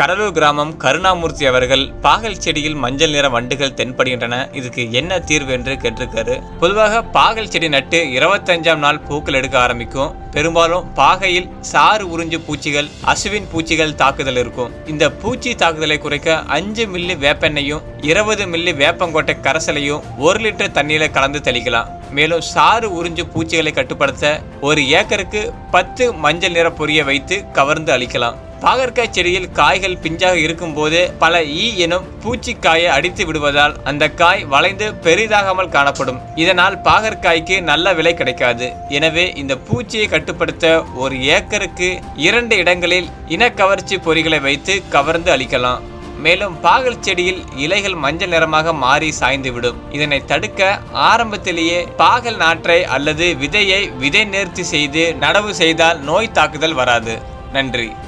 கடலூர் கிராமம் கருணாமூர்த்தி அவர்கள் பாகல் செடியில் மஞ்சள் நிற வண்டுகள் தென்படுகின்றன இதுக்கு என்ன தீர்வு என்று கேட்டிருக்காரு பொதுவாக பாகல் செடி நட்டு இருபத்தஞ்சாம் நாள் பூக்கள் எடுக்க ஆரம்பிக்கும் பெரும்பாலும் பாகையில் சாறு உறிஞ்சு பூச்சிகள் அசுவின் பூச்சிகள் தாக்குதல் இருக்கும் இந்த பூச்சி தாக்குதலை குறைக்க அஞ்சு மில்லி வேப்பெண்ணையும் இருபது மில்லி வேப்பங்கொட்டை கரைசலையும் ஒரு லிட்டர் தண்ணீரை கலந்து தெளிக்கலாம் மேலும் சாறு உறிஞ்சு பூச்சிகளை கட்டுப்படுத்த ஒரு ஏக்கருக்கு பத்து மஞ்சள் நிற பொரிய வைத்து கவர்ந்து அளிக்கலாம் பாகற்காய் செடியில் காய்கள் பிஞ்சாக இருக்கும் போதே பல ஈ எனும் பூச்சிக்காயை அடித்து விடுவதால் அந்த காய் வளைந்து பெரிதாகாமல் காணப்படும் இதனால் பாகற்காய்க்கு நல்ல விலை கிடைக்காது எனவே இந்த பூச்சியை கட்டுப்படுத்த ஒரு ஏக்கருக்கு இரண்டு இடங்களில் இனக்கவர்ச்சி பொறிகளை வைத்து கவர்ந்து அளிக்கலாம் மேலும் பாகல் செடியில் இலைகள் மஞ்சள் நிறமாக மாறி சாய்ந்துவிடும் இதனை தடுக்க ஆரம்பத்திலேயே பாகல் நாற்றை அல்லது விதையை விதை நேர்த்தி செய்து நடவு செய்தால் நோய் தாக்குதல் வராது நன்றி